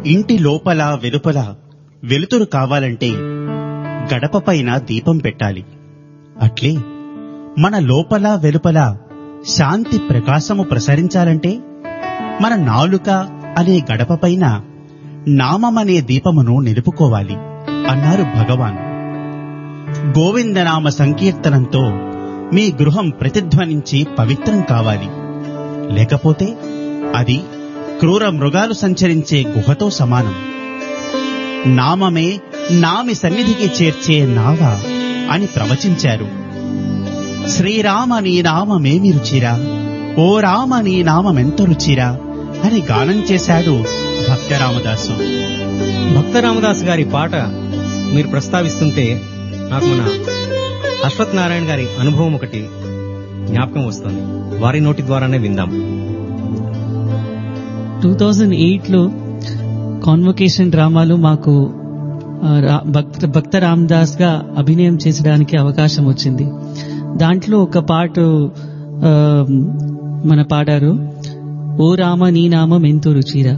ఇంటి లోపల వెలుపల వెలుతురు కావాలంటే గడప పైన దీపం పెట్టాలి అట్లే మన లోపల వెలుపల శాంతి ప్రకాశము ప్రసరించాలంటే మన నాలుక అనే గడప పైన నామమనే దీపమును నిలుపుకోవాలి అన్నారు భగవాన్ గోవిందనామ సంకీర్తనంతో మీ గృహం ప్రతిధ్వనించి పవిత్రం కావాలి లేకపోతే అది క్రూర మృగాలు సంచరించే గుహతో సమానం నామమే నామి సన్నిధికి చేర్చే నావ అని ప్రవచించారు శ్రీరామ నీ నామమేమి రుచిరా ఓ రామ నీ నామమెంత రుచిరా అని గానం చేశాడు భక్తరామదాసు భక్త రామదాస్ గారి పాట మీరు ప్రస్తావిస్తుంటే నాకు మన అశ్వత్ నారాయణ గారి అనుభవం ఒకటి జ్ఞాపకం వస్తుంది వారి నోటి ద్వారానే విందాం టూ థౌజండ్ ఎయిట్లో కాన్వకేషన్ డ్రామాలో మాకు ఆ, రా- భక్త భక్త రామదాస్ గా అభినయం చేసడానికి అవకాశం వచ్చింది దాంట్లో ఒక పాట ఆ, మన పాడారు ఓ రామ నీ నామం ఎంతో రుచిరా